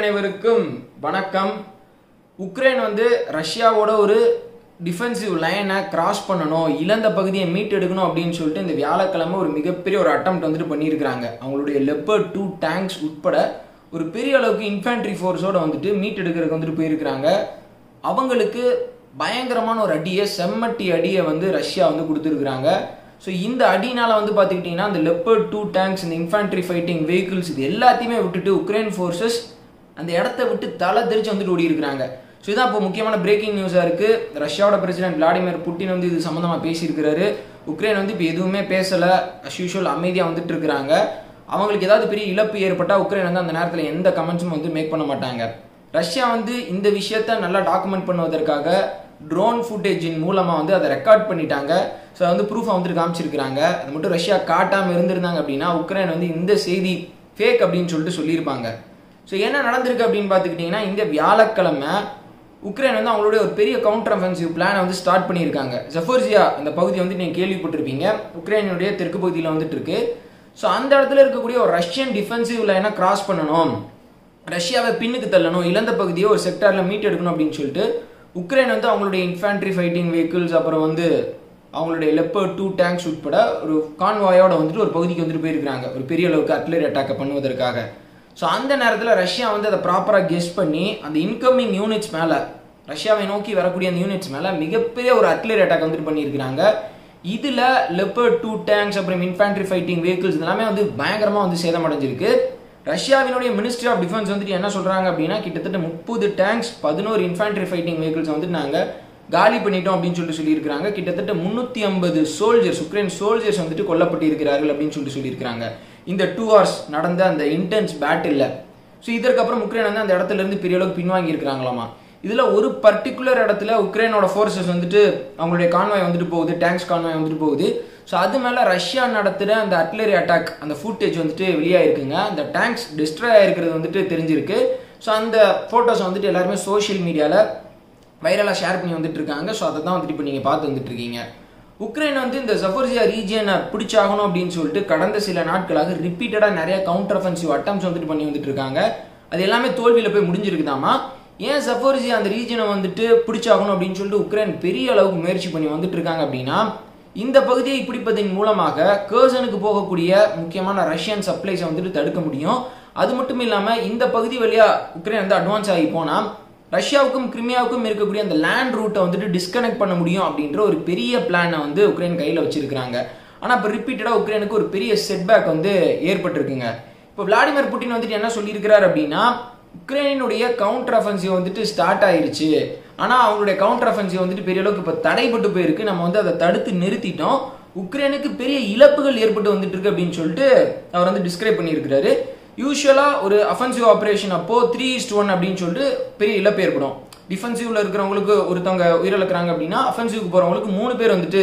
அனைவருக்கும் வணக்கம் உக்ரைன் வந்து ரஷ்யாவோட ஒரு டிஃபென்சிவ் லைனை கிராஸ் பண்ணணும் இழந்த பகுதியை மீட் எடுக்கணும் அப்படின்னு சொல்லிட்டு இந்த வியாழக்கிழமை ஒரு மிகப்பெரிய ஒரு அட்டம் வந்துட்டு பண்ணியிருக்கிறாங்க அவங்களுடைய லெப்பர் டூ டேங்க்ஸ் உட்பட ஒரு பெரிய அளவுக்கு இன்ஃபேண்ட்ரி ஃபோர்ஸோட வந்துட்டு மீட் எடுக்கிறதுக்கு வந்துட்டு போயிருக்கிறாங்க அவங்களுக்கு பயங்கரமான ஒரு அடியை செம்மட்டி அடியை வந்து ரஷ்யா வந்து கொடுத்துருக்குறாங்க ஸோ இந்த அடினால வந்து பார்த்துக்கிட்டிங்கன்னா அந்த லெப்பர் டூ டேங்க்ஸ் இந்த இன்ஃபேண்ட்ரி ஃபைட்டிங் வெஹிக்கிள்ஸ் இது எல்லாத்தையுமே விட்டுட்டு உக்ரைன் ஃபோர்ஸஸ் அந்த இடத்த விட்டு தலை தெரிச்சு வந்துட்டு ஓடி இருக்கிறாங்க ஸோ இதான் இப்போ முக்கியமான பிரேக்கிங் நியூஸாக இருக்குது ரஷ்யாவோட பிரசிடென்ட் விளாடிமிர் புட்டின் வந்து இது சம்மந்தமாக பேசியிருக்கிறாரு உக்ரைன் வந்து இப்போ எதுவுமே பேசலை அஸ் யூஷுவல் அமைதியாக வந்துட்டு இருக்கிறாங்க அவங்களுக்கு ஏதாவது பெரிய இழப்பு ஏற்பட்டால் உக்ரைன் வந்து அந்த நேரத்தில் எந்த கமெண்ட்ஸும் வந்து மேக் பண்ண மாட்டாங்க ரஷ்யா வந்து இந்த விஷயத்த நல்லா டாக்குமெண்ட் பண்ணுவதற்காக ட்ரோன் ஃபுட்டேஜின் மூலமாக வந்து அதை ரெக்கார்ட் பண்ணிட்டாங்க ஸோ வந்து ப்ரூஃபை வந்துட்டு காமிச்சிருக்கிறாங்க அது மட்டும் ரஷ்யா காட்டாமல் இருந்திருந்தாங்க அப்படின்னா உக்ரைன் வந்து இந்த செய்தி ஃபேக் அப்படின்னு சொல்லிட்டு சொல்லியிருப்பாங்க ஸோ என்ன நடந்திருக்கு அப்படின்னு பார்த்துக்கிட்டிங்கன்னா இந்த வியாழக்கிழமை உக்ரைன் வந்து அவங்களுடைய ஒரு பெரிய கவுண்டர் அஃபென்சிவ் பிளானை வந்து ஸ்டார்ட் பண்ணியிருக்காங்க ஜஃபர்ஜியா அந்த பகுதி வந்து நீங்கள் கேள்விப்பட்டிருப்பீங்க உக்ரைனுடைய தெற்கு பகுதியில் வந்துட்டு இருக்கு ஸோ அந்த இடத்துல இருக்கக்கூடிய ஒரு ரஷ்யன் டிஃபென்சிவ் லைனை கிராஸ் பண்ணணும் ரஷ்யாவை பின்னுக்கு தள்ளணும் இழந்த பகுதியை ஒரு செக்டாரில் மீட் எடுக்கணும் அப்படின்னு சொல்லிட்டு உக்ரைன் வந்து அவங்களுடைய இன்ஃபேண்ட்ரி ஃபைட்டிங் வெஹிக்கிள்ஸ் அப்புறம் வந்து அவங்களுடைய லெப்பர் டூ டேங்க்ஸ் உட்பட ஒரு கான்வாயோட வந்துட்டு ஒரு பகுதிக்கு வந்துட்டு போயிருக்காங்க ஒரு பெரிய அளவுக்கு அட்லரி அட்டாக்கை பண்ணுவதற்காக ஸோ அந்த நேரத்தில் ரஷ்யா வந்து அதை ப்ராப்பராக கெஸ் பண்ணி அந்த இன்கமிங் யூனிட்ஸ் மேலே ரஷ்யாவை நோக்கி வரக்கூடிய அந்த யூனிட்ஸ் மேலே மிகப்பெரிய ஒரு அட்லரி அட்டாக் வந்துட்டு பண்ணியிருக்கிறாங்க இதில் லெப்பர் டூ டேங்க்ஸ் அப்புறம் இன்ஃபேண்ட்ரி ஃபைட்டிங் வெஹிக்கிள்ஸ் எல்லாமே வந்து பயங்கரமாக வந்து சேதமடைஞ்சிருக்கு ரஷ்யாவினுடைய மினிஸ்ட்ரி ஆஃப் டிஃபென்ஸ் வந்துட்டு என்ன சொல்கிறாங்க அப்படின்னா கிட்டத்தட்ட முப்பது டேங்க்ஸ் பதினோரு இன்ஃபேண்ட்ரி ஃபைட்டிங் வெஹிக்கிள்ஸ் வந்துட்டு நாங்கள் காலி பண்ணிட்டோம் அப்படின்னு சொல்லிட்டு சொல்லியிருக்காங்க கிட்டத்தட்ட முந்நூற்றி ஐம்பது சோல்ஜர்ஸ் உக்ரைன் சோல்ஜர்ஸ் வந்துட்டு கொல்லப்பட்டிருக்கிறார்கள் அப்படின்னு சொல்லிட்டு சொல்லியிருக்காங்க இந்த டூ ஹவர்ஸ் நடந்த அந்த இன்டென்ஸ் பேட்டில் ஸோ இதற்கப்புறம் உக்ரைன் வந்து அந்த இடத்துல இருந்து பெரிய அளவுக்கு பின்வாங்கி இருக்கிறாங்களாமா இதில் ஒரு பர்டிகுலர் இடத்துல உக்ரைனோட ஃபோர்ஸஸ் வந்துட்டு அவங்களுடைய கான்வாய் வந்துட்டு போகுது டேங்க்ஸ் கான்வாய் வந்துட்டு போகுது ஸோ அது மேலே ரஷ்யா நடத்துகிற அந்த அட்லரி அட்டாக் அந்த ஃபுட்டேஜ் வந்துட்டு வெளியாயிருக்குங்க அந்த டேங்க்ஸ் டிஸ்ட்ராய் ஆயிருக்கிறது வந்துட்டு தெரிஞ்சிருக்கு ஸோ அந்த ஃபோட்டோஸ் வந்துட்டு எல்லாருமே சோஷியல் மீடியாவில் வைரலாக ஷேர் பண்ணி வந்துட்டு இருக்காங்க ஸோ அதை தான் வந்துட்டு இப்போ நீங்கள் பார்த்து வந்துட்டு இருக்கீங்க உக்ரைன் வந்து இந்த ஜஃபர்ஜியா ரீஜியனை பிடிச்சாகணும் அப்படின்னு சொல்லிட்டு கடந்த சில நாட்களாக ரிப்பீட்டடாக நிறைய கவுண்டர் அஃபென்சிவ் அட்டம்ஸ் வந்துட்டு பண்ணி வந்துட்டு இருக்காங்க அது எல்லாமே தோல்வியில் போய் முடிஞ்சிருக்குதாமா ஏன் ஜஃபர்ஜியா அந்த ரீஜனை வந்துட்டு பிடிச்சாகணும் அப்படின்னு சொல்லிட்டு உக்ரைன் பெரிய அளவுக்கு முயற்சி பண்ணி வந்துட்டு இருக்காங்க அப்படின்னா இந்த பகுதியை பிடிப்பதன் மூலமாக கேர்சனுக்கு போகக்கூடிய முக்கியமான ரஷ்யன் சப்ளைஸை வந்துட்டு தடுக்க முடியும் அது மட்டும் இல்லாமல் இந்த பகுதி வழியாக உக்ரைன் வந்து அட்வான்ஸ் ஆகி போனால் ரஷ்யாவுக்கும் கிரிமியாவுக்கும் இருக்கக்கூடிய அந்த லேண்ட் ரூட்டை வந்துட்டு டிஸ்கனெக்ட் பண்ண முடியும் அப்படின்ற ஒரு பெரிய பிளானை வந்து உக்ரைன் கையில் வச்சிருக்கிறாங்க ஆனால் இப்போ ரிப்பீட்டடாக உக்ரைனுக்கு ஒரு பெரிய செட்பேக் வந்து ஏற்பட்டிருக்குங்க இப்போ விளாடிமிர் புட்டின் வந்துட்டு என்ன சொல்லியிருக்கிறார் அப்படின்னா உக்ரைனுடைய கவுண்டர் அஃபென்சிவ் வந்துட்டு ஸ்டார்ட் ஆயிருச்சு ஆனால் அவங்களுடைய கவுண்டர் அஃபென்சிவ் வந்துட்டு பெரிய அளவுக்கு இப்போ தடைப்பட்டு போயிருக்கு நம்ம வந்து அதை தடுத்து நிறுத்திட்டோம் உக்ரைனுக்கு பெரிய இழப்புகள் ஏற்பட்டு வந்துட்டு இருக்கு அப்படின்னு சொல்லிட்டு அவர் வந்து டிஸ்கிரைப் பண்ணியிருக்கிறாரு யூஸ்வலாக ஒரு அஃபென்சிவ் ஆப்ரேஷன் அப்போ த்ரீ இஸ்ட் ஒன் அப்படின்னு சொல்லிட்டு பெரிய இழப்பு ஏற்படும் டிஃபென்சிவ்ல இருக்கிறவங்களுக்கு ஒருத்தவங்க உயிரிழக்கிறாங்க அப்படின்னா அஃபென்சிவ்க்கு போகிறவங்களுக்கு மூணு பேர் வந்துட்டு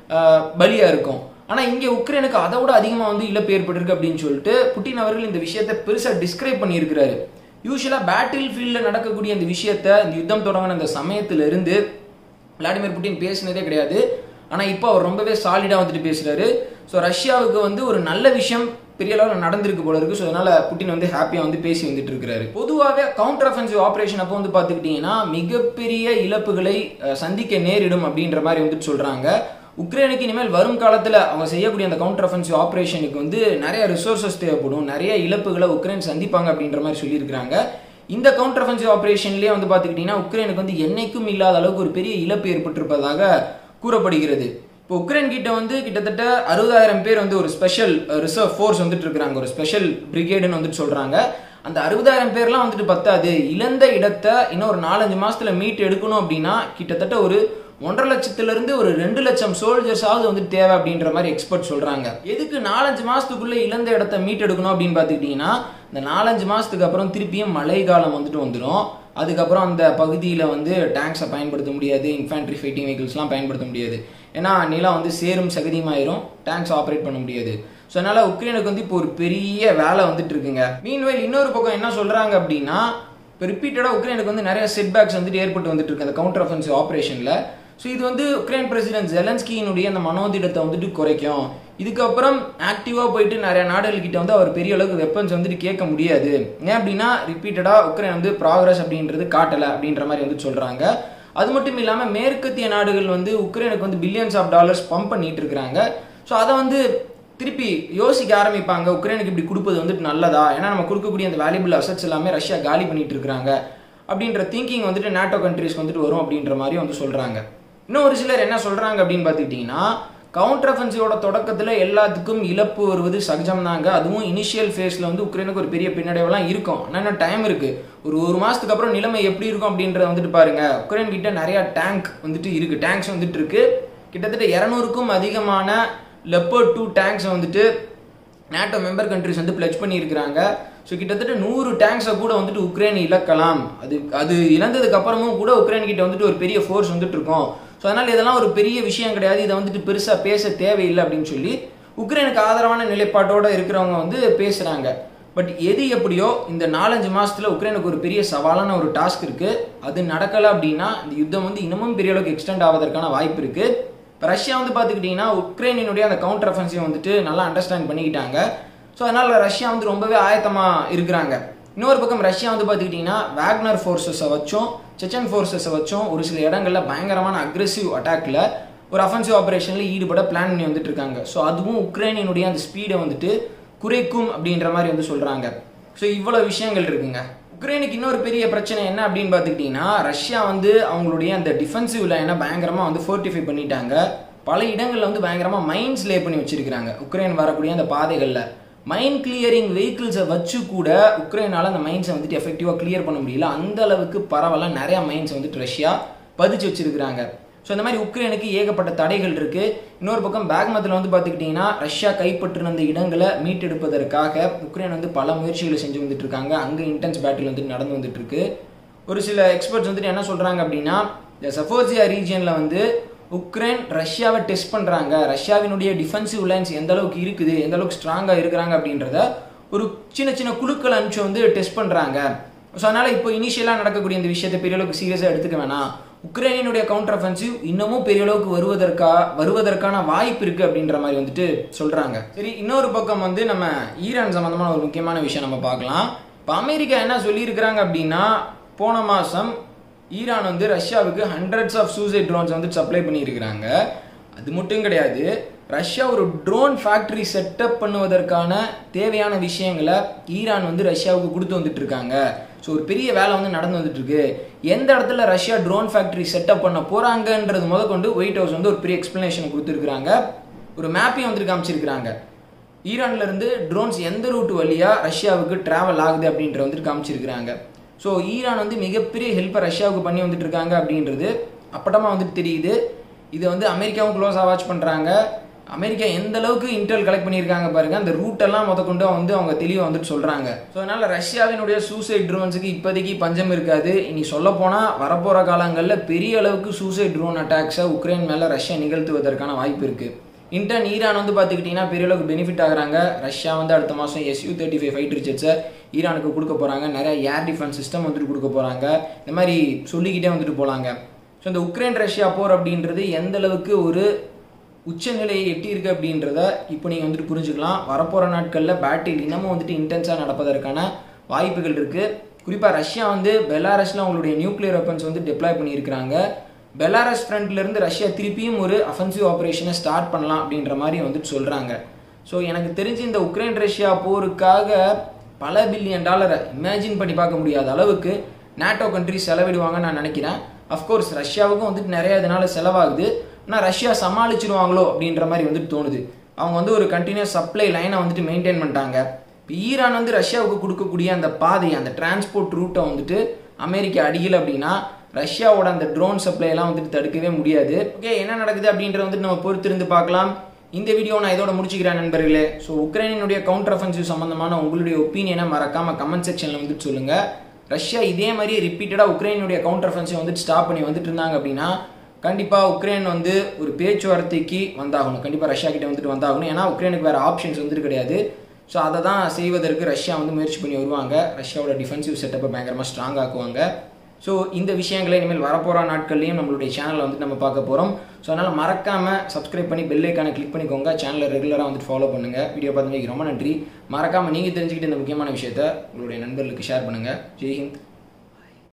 பலியாக இருக்கும் ஆனால் இங்கே உக்ரைனுக்கு அதை விட அதிகமாக வந்து இழப்பு ஏற்பட்டிருக்கு அப்படின்னு சொல்லிட்டு புட்டின் அவர்கள் இந்த விஷயத்தை பெருசாக டிஸ்கிரைப் பண்ணியிருக்கிறாரு யூஸ்வலாக பேட்டில் ஃபீல்டில் நடக்கக்கூடிய இந்த விஷயத்த இந்த யுத்தம் தொடங்கின அந்த சமயத்திலிருந்து விளாடிமிர் புட்டின் பேசினதே கிடையாது ஆனால் இப்போ அவர் ரொம்பவே சாலிடாக வந்துட்டு பேசுகிறாரு ஸோ ரஷ்யாவுக்கு வந்து ஒரு நல்ல விஷயம் பெரிய அளவில் நடந்திருக்கு போல இருக்கு ஸோ அதனால புட்டின் வந்து ஹாப்பியாக வந்து பேசி வந்துட்டு இருக்கிறாரு பொதுவாகவே கவுண்டர் அஃபென்சிவ் ஆப்ரேஷன் அப்போ வந்து பார்த்துக்கிட்டிங்கன்னா மிகப்பெரிய இழப்புகளை சந்திக்க நேரிடும் அப்படின்ற மாதிரி வந்துட்டு சொல்கிறாங்க உக்ரைனுக்கு இனிமேல் வரும் காலத்தில் அவங்க செய்யக்கூடிய அந்த கவுண்டர் அஃபென்சிவ் ஆப்ரேஷனுக்கு வந்து நிறைய ரிசோர்சஸ் தேவைப்படும் நிறைய இழப்புகளை உக்ரைன் சந்திப்பாங்க அப்படின்ற மாதிரி சொல்லியிருக்கிறாங்க இந்த கவுண்டர் அஃபென்சிவ் ஆப்ரேஷன்லேயே வந்து பார்த்துக்கிட்டிங்கன்னா உக்ரைனுக்கு வந்து என்னைக்கும் இல்லாத அளவுக்கு ஒரு பெரிய இழப்பு ஏற்பட்டிருப்பதாக கூறப்படுகிறது இப்போ உக்ரைன் கிட்ட வந்து கிட்டத்தட்ட அறுபதாயிரம் பேர் வந்து ஒரு ஸ்பெஷல் ரிசர்வ் ஃபோர்ஸ் வந்துட்டு இருக்கிறாங்க ஒரு ஸ்பெஷல் பிரிகேடுன்னு வந்துட்டு சொல்றாங்க அந்த அறுபதாயிரம் பேர்லாம் வந்துட்டு பத்தாது இழந்த இடத்தை இன்னும் ஒரு நாலஞ்சு மாசத்துல மீட் எடுக்கணும் அப்படின்னா கிட்டத்தட்ட ஒரு ஒன்றரை லட்சத்துல இருந்து ஒரு ரெண்டு லட்சம் சோல்ஜர்ஸாவது வந்து தேவை அப்படின்ற மாதிரி எக்ஸ்பர்ட் சொல்றாங்க எதுக்கு நாலஞ்சு மாசத்துக்குள்ள இழந்த இடத்த மீட் எடுக்கணும் அப்படின்னு பாத்துக்கிட்டீங்கன்னா இந்த நாலஞ்சு மாசத்துக்கு அப்புறம் திருப்பியும் மழை காலம் வந்துட்டு வந்துடும் அதுக்கப்புறம் அந்த பகுதியில் வந்து டேங்க்ஸை பயன்படுத்த முடியாது இன்ஃபேண்ட்ரி ஃபைட்டிங் வெஹிக்கிள்ஸ்லாம் பயன்படுத்த முடியாது ஏன்னா நிலம் வந்து சேரும் சகதியுமாயிரும் டேங்க்ஸ் ஆப்ரேட் பண்ண முடியாது ஸோ அதனால உக்ரைனுக்கு வந்து இப்போ ஒரு பெரிய வேலை வந்துட்டு இருக்குங்க மீன்வெயில் இன்னொரு பக்கம் என்ன சொல்றாங்க அப்படின்னா இப்போ ரிப்பீட்டடாக உக்ரைனுக்கு வந்து நிறைய செட்பேக்ஸ் வந்துட்டு ஏற்பட்டு வந்துட்டு இருக்கு அந்த கவுண்டர் அஃபென்சிவ் ஆப்ரேஷனில் ஸோ இது வந்து உக்ரைன் பிரசிடென்ட் ஜெலன்ஸ்கியினுடைய அந்த மனோதிடத்தை வந்துட்டு குறைக்கும் இதுக்கப்புறம் ஆக்டிவாக போயிட்டு நிறைய நாடுகள்கிட்ட வந்து அவர் பெரிய அளவுக்கு வெப்பன்ஸ் வந்துட்டு கேட்க முடியாது ஏன் அப்படின்னா ரிப்பீட்டடாக உக்ரைன் வந்து ப்ராக்ரஸ் அப்படின்றது காட்டலை அப்படின்ற மாதிரி வந்து சொல்கிறாங்க அது மட்டும் இல்லாமல் மேற்கத்திய நாடுகள் வந்து உக்ரைனுக்கு வந்து பில்லியன்ஸ் ஆஃப் டாலர்ஸ் பம்ப் பண்ணிட்டு இருக்கிறாங்க ஸோ அதை வந்து திருப்பி யோசிக்க ஆரம்பிப்பாங்க உக்ரைனுக்கு இப்படி கொடுப்பது வந்துட்டு நல்லதா ஏன்னா நம்ம கொடுக்கக்கூடிய அந்த வேல்யூபிள் அசட்ஸ் எல்லாமே ரஷ்யா காலி பண்ணிட்டு இருக்கிறாங்க அப்படின்ற திங்கிங் வந்துட்டு நாட்டோ கண்ட்ரிஸ் வந்துட்டு வரும் அப்படின்ற மாதிரி வந்து சொல்கிறாங்க இன்னும் ஒரு சிலர் என்ன சொல்கிறாங்க அப்படின்னு பார்த்துக்கிட்டிங்கன்னா கவுண்டர் அஃபென்சிவோட தொடக்கத்தில் எல்லாத்துக்கும் இழப்பு வருவது சகஜம் தாங்க அதுவும் இனிஷியல் ஃபேஸில் வந்து உக்ரைனுக்கு ஒரு பெரிய பின்னடைவெல்லாம் இருக்கும் ஆனால் இன்னும் டைம் இருக்குது ஒரு ஒரு மாதத்துக்கு அப்புறம் நிலைமை எப்படி இருக்கும் அப்படின்றத வந்துட்டு பாருங்க உக்ரைன் கிட்ட நிறையா டேங்க் வந்துட்டு இருக்குது டேங்க்ஸ் வந்துட்டு இருக்கு கிட்டத்தட்ட இரநூறுக்கும் அதிகமான லெப்பர்ட் டூ டேங்க்ஸை வந்துட்டு நேட்டோ மெம்பர் கண்ட்ரிஸ் வந்து பிளச் பண்ணியிருக்கிறாங்க ஸோ கிட்டத்தட்ட நூறு டேங்க்ஸை கூட வந்துட்டு உக்ரைன் இழக்கலாம் அது அது இழந்ததுக்கு அப்புறமும் கூட உக்ரைன் கிட்ட வந்துட்டு ஒரு பெரிய ஃபோர்ஸ் வந்துட்டு இருக்கும் ஸோ அதனால் இதெல்லாம் ஒரு பெரிய விஷயம் கிடையாது இதை வந்துட்டு பெருசாக பேச தேவையில்லை அப்படின்னு சொல்லி உக்ரைனுக்கு ஆதரவான நிலைப்பாட்டோட இருக்கிறவங்க வந்து பேசுகிறாங்க பட் எது எப்படியோ இந்த நாலஞ்சு மாசத்துல உக்ரைனுக்கு ஒரு பெரிய சவாலான ஒரு டாஸ்க் இருக்கு அது நடக்கலை அப்படின்னா இந்த யுத்தம் வந்து இன்னமும் பெரிய அளவுக்கு எக்ஸ்டெண்ட் ஆவதற்கான வாய்ப்பு இருக்கு இப்போ ரஷ்யா வந்து பார்த்துக்கிட்டிங்கன்னா உக்ரைனினுடைய அந்த கவுண்டர் அஃபென்சிவ் வந்துட்டு நல்லா அண்டர்ஸ்டாண்ட் பண்ணிக்கிட்டாங்க ஸோ அதனால ரஷ்யா வந்து ரொம்பவே ஆயத்தமாக இருக்கிறாங்க இன்னொரு பக்கம் ரஷ்யா வந்து பார்த்துக்கிட்டிங்கன்னா வேக்னர் ஃபோர்ஸஸை வச்சும் செச்சன் ஃபோர்ஸஸை வச்சும் ஒரு சில இடங்களில் பயங்கரமான அக்ரெசிவ் அட்டாக்ல ஒரு அஃபென்சிவ் ஆப்ரேஷனில் ஈடுபட பிளான் பண்ணி வந்துட்டு இருக்காங்க ஸோ அதுவும் உக்ரைனினுடைய அந்த ஸ்பீடை வந்துட்டு குறைக்கும் அப்படின்ற மாதிரி வந்து சொல்கிறாங்க ஸோ இவ்வளோ விஷயங்கள் இருக்குங்க உக்ரைனுக்கு இன்னொரு பெரிய பிரச்சனை என்ன அப்படின்னு பார்த்துக்கிட்டிங்கன்னா ரஷ்யா வந்து அவங்களுடைய அந்த டிஃபென்சிவ் லைனை பயங்கரமாக வந்து ஃபோர்ட்டிஃபை பண்ணிட்டாங்க பல இடங்களில் வந்து பயங்கரமாக மைன்ஸ் லே பண்ணி வச்சிருக்கிறாங்க உக்ரைன் வரக்கூடிய அந்த பாதைகளில் மைன் கிளியரிங் வெஹிக்கிள்ஸை வச்சு கூட உக்ரைனால் அந்த மைன்ஸை வந்துட்டு எஃபெக்டிவாக கிளியர் பண்ண முடியல அந்த அளவுக்கு பரவலாக நிறையா மைன்ஸ் வந்துட்டு ரஷ்யா பதிச்சு வச்சிருக்கிறாங்க ஸோ இந்த மாதிரி உக்ரைனுக்கு ஏகப்பட்ட தடைகள் இருக்கு இன்னொரு பக்கம் பேக்மத்தில் வந்து பார்த்துக்கிட்டிங்கன்னா ரஷ்யா கைப்பற்றின அந்த இடங்களை மீட்டெடுப்பதற்காக உக்ரைன் வந்து பல முயற்சிகளை செஞ்சு வந்துட்டு இருக்காங்க அங்கே இன்டென்ஸ் பேட்டில் வந்துட்டு நடந்து வந்துட்டு இருக்கு ஒரு சில எக்ஸ்பர்ட்ஸ் வந்துட்டு என்ன சொல்றாங்க அப்படின்னா இந்த சஃபோசியா ரீஜியனில் வந்து உக்ரைன் ரஷ்யாவை டெஸ்ட் பண்ணுறாங்க ரஷ்யாவினுடைய டிஃபென்சிவ் லைன்ஸ் எந்த அளவுக்கு இருக்குது எந்த அளவுக்கு ஸ்ட்ராங்காக இருக்கிறாங்க அப்படின்றத ஒரு சின்ன சின்ன குழுக்கள் அனுப்பிச்சு வந்து டெஸ்ட் பண்ணுறாங்க ஸோ அதனால் இப்போ இனிஷியலாக நடக்கக்கூடிய இந்த விஷயத்தை பெரிய அளவுக்கு சீரியஸாக எடுத்துக்க வேணாம் உக்ரைனினுடைய கவுண்டர் அஃபென்சிவ் இன்னமும் பெரிய அளவுக்கு வருவதற்கா வருவதற்கான வாய்ப்பு இருக்குது அப்படின்ற மாதிரி வந்துட்டு சொல்கிறாங்க சரி இன்னொரு பக்கம் வந்து நம்ம ஈரான் சம்மந்தமான ஒரு முக்கியமான விஷயம் நம்ம பார்க்கலாம் இப்போ அமெரிக்கா என்ன சொல்லியிருக்கிறாங்க அப்படின்னா போன மாதம் ஈரான் வந்து ரஷ்யாவுக்கு ஹண்ட்ரட்ஸ் ஆஃப் சூசைட் ட்ரோன்ஸ் வந்து சப்ளை பண்ணியிருக்கிறாங்க அது மட்டும் கிடையாது ரஷ்யா ஒரு ட்ரோன் ஃபேக்டரி செட்டப் பண்ணுவதற்கான தேவையான விஷயங்களை ஈரான் வந்து ரஷ்யாவுக்கு கொடுத்து வந்துட்டு இருக்காங்க ஸோ ஒரு பெரிய வேலை வந்து நடந்து வந்துட்டு இருக்கு எந்த இடத்துல ரஷ்யா ட்ரோன் ஃபேக்டரி செட்டப் பண்ண போறாங்கன்றது முத கொண்டு ஒயிட் ஹவுஸ் வந்து ஒரு பெரிய எக்ஸ்பிளனேஷன் கொடுத்துருக்காங்க ஒரு மேப்பையும் வந்துட்டு காமிச்சிருக்கிறாங்க ஈரான்ல இருந்து ட்ரோன்ஸ் எந்த ரூட் வழியா ரஷ்யாவுக்கு டிராவல் ஆகுது அப்படின்ற வந்துட்டு காமிச்சிருக்கிறாங்க ஸோ ஈரான் வந்து மிகப்பெரிய ஹெல்ப்பை ரஷ்யாவுக்கு பண்ணி வந்துட்டு இருக்காங்க அப்படின்றது அப்பட்டமாக வந்துட்டு தெரியுது இதை வந்து அமெரிக்காவும் க்ளோஸாக வாட்ச் பண்ணுறாங்க அமெரிக்கா எந்த அளவுக்கு இன்டெல் கலெக்ட் பண்ணியிருக்காங்க பாருங்க அந்த ரூட் எல்லாம் முத கொண்டு வந்து அவங்க தெளிவாக வந்துட்டு சொல்றாங்க ஸோ அதனால ரஷ்யாவினுடைய சூசைட் ட்ரோன்ஸுக்கு இப்போதைக்கு பஞ்சம் இருக்காது இனி சொல்ல போனால் வரப்போற காலங்களில் பெரிய அளவுக்கு சூசைட் ட்ரோன் அட்டாக்ஸை உக்ரைன் மேலே ரஷ்யா நிகழ்த்துவதற்கான வாய்ப்பு இருக்கு இன்டர்ன் ஈரான் வந்து பார்த்துக்கிட்டிங்கன்னா பெரிய அளவுக்கு பெனிஃபிட் ஆகுறாங்க ரஷ்யா வந்து அடுத்த மாதம் எஸ்யூ தேர்ட்டி ஃபைவ் ஃபைட்டர் ஜெட்ஸை ஈரானுக்கு கொடுக்க போகிறாங்க நிறைய ஏர் டிஃபென்ஸ் சிஸ்டம் வந்துட்டு கொடுக்க போகிறாங்க இந்த மாதிரி சொல்லிக்கிட்டே வந்துட்டு போகலாங்க ஸோ இந்த உக்ரைன் ரஷ்யா போர் அப்படின்றது எந்த அளவுக்கு ஒரு உச்சநிலையை எட்டியிருக்கு அப்படின்றத இப்போ நீங்கள் வந்துட்டு புரிஞ்சுக்கலாம் வரப்போகிற நாட்களில் பேட்டில் இன்னமும் வந்துட்டு இன்டென்ஸாக நடப்பதற்கான வாய்ப்புகள் இருக்குது குறிப்பாக ரஷ்யா வந்து பெலாரஸில் அவங்களுடைய நியூக்ளியர் வெப்பன்ஸ் வந்து டெப்ளாய் பண்ணியிருக்கிறாங்க பெலாரஸ் ஃப்ரண்ட்லேருந்து ரஷ்யா திருப்பியும் ஒரு அஃபென்சிவ் ஆப்ரேஷனை ஸ்டார்ட் பண்ணலாம் அப்படின்ற மாதிரி வந்துட்டு சொல்கிறாங்க ஸோ எனக்கு தெரிஞ்சு இந்த உக்ரைன் ரஷ்யா போருக்காக பல பில்லியன் டாலரை இமேஜின் பண்ணி பார்க்க முடியாத அளவுக்கு நாட்டோ கண்ட்ரி செலவிடுவாங்கன்னு நான் நினைக்கிறேன் அஃப்கோர்ஸ் ரஷ்யாவுக்கும் வந்துட்டு நிறைய இதனால செலவாகுது ஆனால் ரஷ்யா சமாளிச்சிருவாங்களோ அப்படின்ற மாதிரி வந்துட்டு தோணுது அவங்க வந்து ஒரு கண்டினியூஸ் சப்ளை லைனை வந்துட்டு மெயின்டைன் பண்ணிட்டாங்க இப்போ ஈரான் வந்து ரஷ்யாவுக்கு கொடுக்கக்கூடிய அந்த பாதை அந்த டிரான்ஸ்போர்ட் ரூட்டை வந்துட்டு அமெரிக்கா அடிக்கல அப்படின்னா ரஷ்யாவோட அந்த ட்ரோன் சப்ளை எல்லாம் வந்துட்டு தடுக்கவே முடியாது ஓகே என்ன நடக்குது அப்படின்றத வந்துட்டு நம்ம பொறுத்திருந்து பார்க்கலாம் இந்த வீடியோ நான் இதோட முடிச்சுக்கிறேன் நண்பர்களே ஸோ உக்ரைனுடைய கவுண்டர் அஃபென்சிவ் சம்பந்தமான உங்களுடைய ஒப்பீனியனை மறக்காம கமெண்ட் செக்ஷனில் வந்துட்டு சொல்லுங்க ரஷ்யா இதே மாதிரி ரிப்பீட்டடாக உக்ரைனுடைய கவுண்டர் அஃபென்சிவ் வந்துட்டு ஸ்டாப் பண்ணி வந்துட்டு இருந்தாங்க அப்படின்னா கண்டிப்பாக உக்ரைன் வந்து ஒரு பேச்சுவார்த்தைக்கு வந்தாகணும் கண்டிப்பாக ரஷ்யா கிட்ட வந்துட்டு வந்தாகணும் ஏன்னா உக்ரைனுக்கு வேறு ஆப்ஷன்ஸ் வந்துட்டு கிடையாது ஸோ அதை தான் செய்வதற்கு ரஷ்யா வந்து முயற்சி பண்ணி வருவாங்க ரஷ்யாவோட டிஃபென்சிவ் செட்டப்பை பயங்கரமாக ஸ்ட்ராங் ஆக்குவாங்க ஸோ இந்த விஷயங்களை இனிமேல் வரப்போகிற நாட்கள்லையும் நம்மளுடைய சேனலை வந்துட்டு நம்ம பார்க்க போகிறோம் ஸோ அதனால் மறக்காமல் சப்ஸ்கிரைப் பண்ணி பெல் ஐக்கானை கிளிக் பண்ணிக்கோங்க சேனலை ரெகுலராக வந்துட்டு ஃபாலோ பண்ணுங்கள் வீடியோ பார்த்தமைக்கு ரொம்ப நன்றி மறக்காமல் நீங்கள் தெரிஞ்சுக்கிட்டு இந்த முக்கியமான விஷயத்த உங்களுடைய நண்பர்களுக்கு ஷேர் பண்ணுங்கள் ஜெய்ஹிந்த்